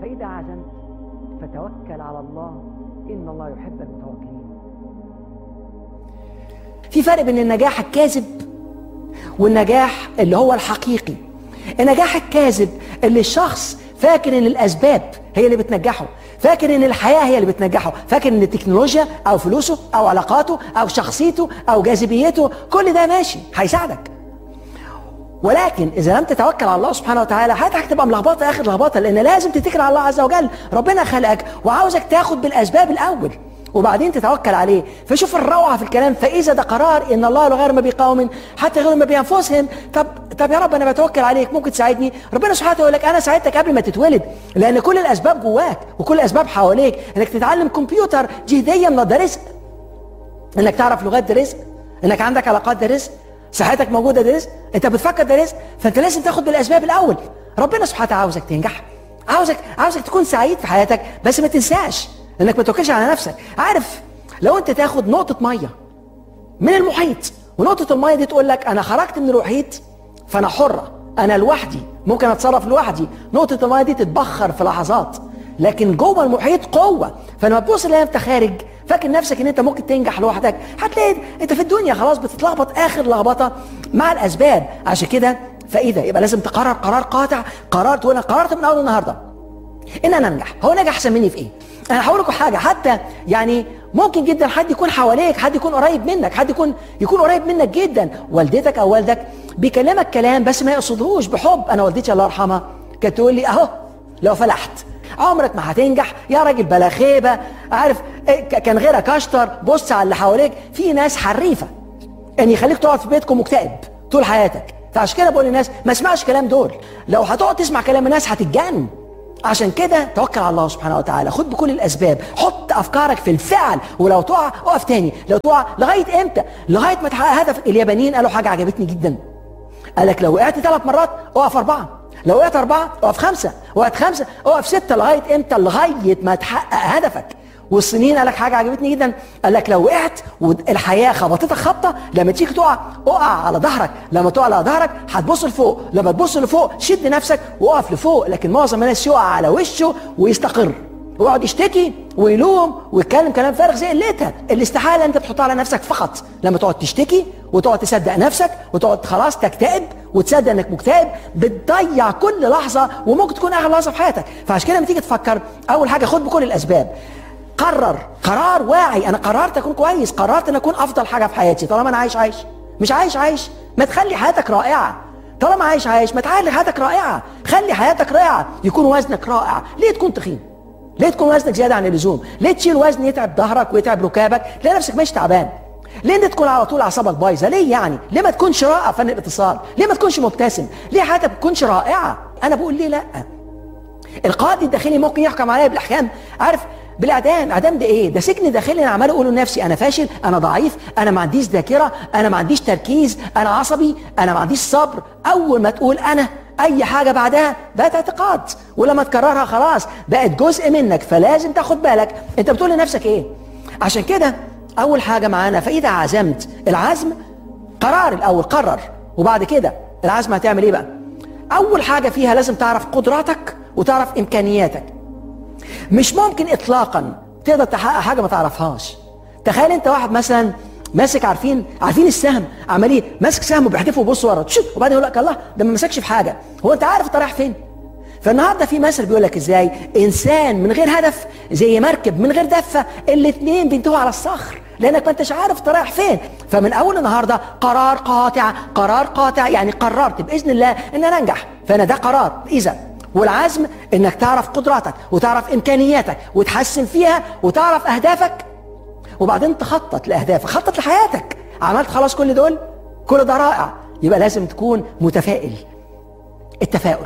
فإذا عزمت فتوكل على الله إن الله يحب المتوكلين في فرق بين النجاح الكاذب والنجاح اللي هو الحقيقي النجاح الكاذب اللي الشخص فاكر ان الاسباب هي اللي بتنجحه فاكر ان الحياه هي اللي بتنجحه فاكر ان التكنولوجيا او فلوسه او علاقاته او شخصيته او جاذبيته كل ده ماشي هيساعدك ولكن اذا لم تتوكل على الله سبحانه وتعالى حياتك هتبقى ملخبطه اخر لخبطه لان لازم تتكل على الله عز وجل ربنا خلقك وعاوزك تاخد بالاسباب الاول وبعدين تتوكل عليه فشوف الروعه في الكلام فاذا ده قرار ان الله لا غير ما بقوم حتى غير ما بانفسهم طب طب يا رب انا بتوكل عليك ممكن تساعدني ربنا سبحانه وتعالى يقول لك انا ساعدتك قبل ما تتولد لان كل الاسباب جواك وكل الاسباب حواليك انك تتعلم كمبيوتر دي هديه من ده رزق انك تعرف لغات ده رزق انك عندك علاقات ده رزق صحتك موجوده ده رزق انت بتفكر ده رزق فانت لازم تاخد بالاسباب الاول ربنا سبحانه وتعالى عاوزك تنجح عاوزك عاوزك تكون سعيد في حياتك بس ما تنساش انك ما توكلش على نفسك عارف لو انت تاخد نقطه ميه من المحيط ونقطه الميه دي تقول لك انا خرجت من المحيط فانا حره انا لوحدي ممكن اتصرف لوحدي نقطه الميه دي تتبخر في لحظات لكن جوه المحيط قوه فلما تبص تلاقي انت خارج فاكر نفسك ان انت ممكن تنجح لوحدك هتلاقي انت في الدنيا خلاص بتتلخبط اخر لخبطه مع الاسباب عشان كده فاذا يبقى لازم تقرر قرار قاطع قرار تقول انا قررت من اول النهارده ان انا انجح هو نجح احسن مني في ايه انا هقول لكم حاجه حتى يعني ممكن جدا حد يكون حواليك حد يكون قريب منك حد يكون يكون قريب منك جدا والدتك او والدك بيكلمك كلام بس ما يقصدهوش بحب انا والدتي الله يرحمها كانت تقول لي اهو لو فلحت عمرك ما هتنجح يا راجل بلا خيبه عارف كان غيرك اشطر بص على اللي حواليك في ناس حريفه ان يخليك تقعد في بيتكم مكتئب طول حياتك فعشان كده بقول للناس ما اسمعش كلام دول لو هتقعد تسمع كلام الناس هتتجنن عشان كده توكل على الله سبحانه وتعالى خد بكل الاسباب حط افكارك في الفعل ولو تقع اقف تاني لو تقع لغايه امتى لغايه ما تحقق هدف اليابانيين قالوا حاجه عجبتني جدا قال لك لو وقعت ثلاث مرات اقف اربعه لو وقعت اربعه اقف خمسه وقعت خمسه اقف سته لغايه امتى لغايه ما تحقق هدفك والصينيين قال لك حاجه عجبتني جدا قال لك لو وقعت والحياه خبطتك خبطه لما تيجي تقع اقع على ظهرك لما تقع على ظهرك هتبص لفوق لما تبص لفوق شد نفسك وقف لفوق لكن معظم الناس يقع على وشه ويستقر ويقعد يشتكي ويلوم ويتكلم كلام فارغ زي قلتها الاستحاله انت بتحطها على نفسك فقط لما تقعد تشتكي وتقعد تصدق نفسك وتقعد خلاص تكتئب وتصدق انك مكتئب بتضيع كل لحظه وممكن تكون اخر لحظه في حياتك فعشان كده لما تيجي تفكر اول حاجه خد بكل الاسباب قرر قرار واعي انا قررت اكون كويس قررت ان اكون افضل حاجه في حياتي طالما انا عايش عايش مش عايش عايش ما تخلي حياتك رائعه طالما عايش عايش ما تخلي حياتك رائعه خلي حياتك رائعه يكون وزنك رائع ليه تكون تخين ليه تكون وزنك زياده عن اللزوم ليه تشيل وزن يتعب ظهرك ويتعب ركابك تلاقي نفسك ماشي تعبان ليه انت تكون على طول اعصابك بايظه ليه يعني ليه ما تكونش رائع فن الاتصال ليه ما تكونش مبتسم ليه حياتك ما تكونش رائعه انا بقول ليه لا القاضي الداخلي ممكن يحكم عليا بالاحكام عارف بالاعدام اعدام ده ايه ده سجن داخلي انا عمال اقول لنفسي انا فاشل انا ضعيف انا ما عنديش ذاكره انا ما عنديش تركيز انا عصبي انا ما عنديش صبر اول ما تقول انا اي حاجه بعدها بقت اعتقاد ولما تكررها خلاص بقت جزء منك فلازم تاخد بالك انت بتقول لنفسك ايه عشان كده اول حاجه معانا فاذا عزمت العزم قرار الاول قرر وبعد كده العزم هتعمل ايه بقى اول حاجه فيها لازم تعرف قدراتك وتعرف امكانياتك مش ممكن اطلاقا تقدر تحقق حاجه ما تعرفهاش تخيل انت واحد مثلا ماسك عارفين عارفين السهم عمال ايه ماسك سهم وبيحدفه ويبص ورا وبعدين يقول لك الله ده ما مسكش في حاجه هو انت عارف انت رايح فين فالنهارده في مثل بيقول لك ازاي انسان من غير هدف زي مركب من غير دفه الاثنين بينتهوا على الصخر لانك ما انتش عارف انت رايح فين فمن اول النهارده قرار قاطع قرار قاطع يعني قررت باذن الله ان انا انجح فانا ده قرار اذا والعزم انك تعرف قدراتك وتعرف امكانياتك وتحسن فيها وتعرف اهدافك وبعدين تخطط لاهدافك خطط لحياتك عملت خلاص كل دول كل ده رائع يبقى لازم تكون متفائل التفاؤل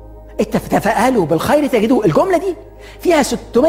تفاءلوا بالخير تجدوه الجملة دي فيها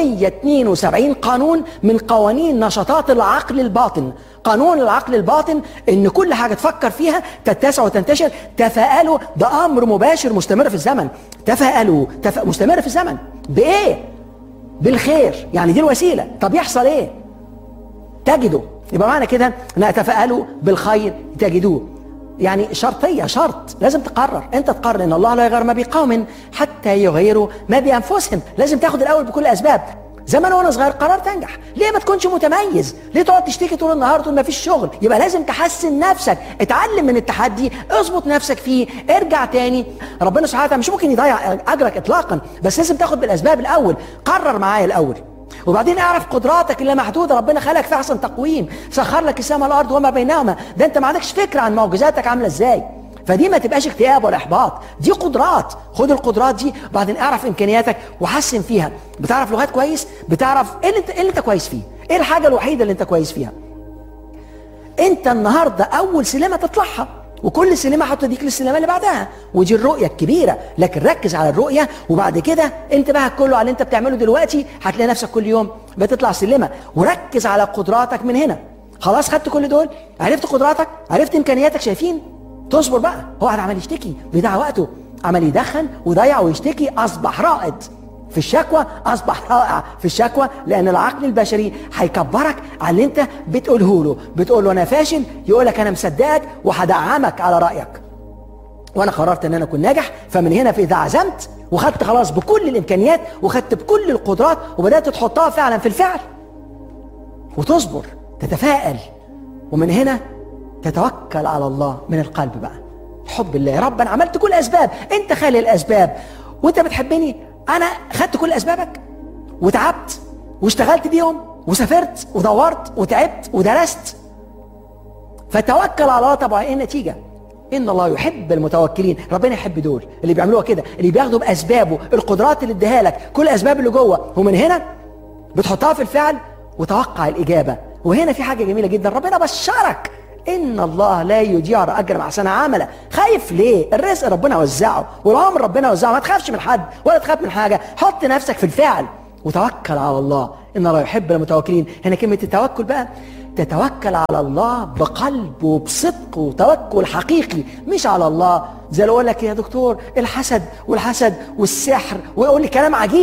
672 قانون من قوانين نشاطات العقل الباطن قانون العقل الباطن ان كل حاجة تفكر فيها تتسع وتنتشر تفاءلوا ده امر مباشر مستمر في الزمن تفاءلوا تف... مستمر في الزمن بايه بالخير يعني دي الوسيلة طب يحصل ايه تجدوا يبقى معنى كده ان تفاءلوا بالخير تجدوه يعني شرطيه شرط لازم تقرر انت تقرر ان الله لا يغير ما بقوم حتى يغيروا ما بانفسهم لازم تاخد الاول بكل الاسباب زمان وانا صغير قررت انجح ليه ما تكونش متميز ليه تقعد تشتكي طول النهار تقول ما فيش شغل يبقى لازم تحسن نفسك اتعلم من التحدي اظبط نفسك فيه ارجع تاني ربنا سبحانه وتعالى مش ممكن يضيع اجرك اطلاقا بس لازم تاخد بالاسباب الاول قرر معايا الاول وبعدين اعرف قدراتك اللي محدوده ربنا خلقك في احسن تقويم سخر لك السماء والارض وما بينهما ده انت ما عندكش فكره عن معجزاتك عامله ازاي فدي ما تبقاش اكتئاب ولا احباط دي قدرات خد القدرات دي وبعدين اعرف امكانياتك وحسن فيها بتعرف لغات كويس بتعرف ايه اللي انت, إيه اللي انت كويس فيه ايه الحاجه الوحيده اللي انت كويس فيها انت النهارده اول سلمه تطلعها وكل سلمه هتديك للسلمه اللي بعدها ودي الرؤيه الكبيره لكن ركز على الرؤيه وبعد كده انتباهك كله على اللي انت بتعمله دلوقتي هتلاقي نفسك كل يوم بتطلع سلمه وركز على قدراتك من هنا خلاص خدت كل دول عرفت قدراتك عرفت امكانياتك شايفين تصبر بقى هو قاعد عمال يشتكي بيضيع وقته عمال يدخن ويضيع ويشتكي اصبح رائد في الشكوى اصبح رائع في الشكوى لان العقل البشري هيكبرك على اللي انت بتقوله له بتقول له انا فاشل يقول لك انا مصدقك وهدعمك على رايك وانا قررت ان انا اكون ناجح فمن هنا في اذا عزمت وخدت خلاص بكل الامكانيات وخدت بكل القدرات وبدات تحطها فعلا في الفعل وتصبر تتفائل ومن هنا تتوكل على الله من القلب بقى حب الله يا رب انا عملت كل الاسباب انت خالي الاسباب وانت بتحبني انا خدت كل اسبابك وتعبت واشتغلت بيهم وسافرت ودورت وتعبت ودرست فتوكل على الله طبعا ايه النتيجه ان الله يحب المتوكلين ربنا يحب دول اللي بيعملوها كده اللي بياخدوا باسبابه القدرات اللي اديها لك كل الاسباب اللي جوه ومن هنا بتحطها في الفعل وتوقع الاجابه وهنا في حاجه جميله جدا ربنا بشرك ان الله لا يضيع اجر مع سنه عمله خايف ليه الرزق ربنا وزعه والعمر ربنا وزعه ما تخافش من حد ولا تخاف من حاجه حط نفسك في الفعل وتوكل على الله ان الله يحب المتوكلين هنا كلمه التوكل بقى تتوكل على الله بقلب وبصدق وتوكل حقيقي مش على الله زي اللي اقول لك يا دكتور الحسد والحسد والسحر ويقول لي كلام عجيب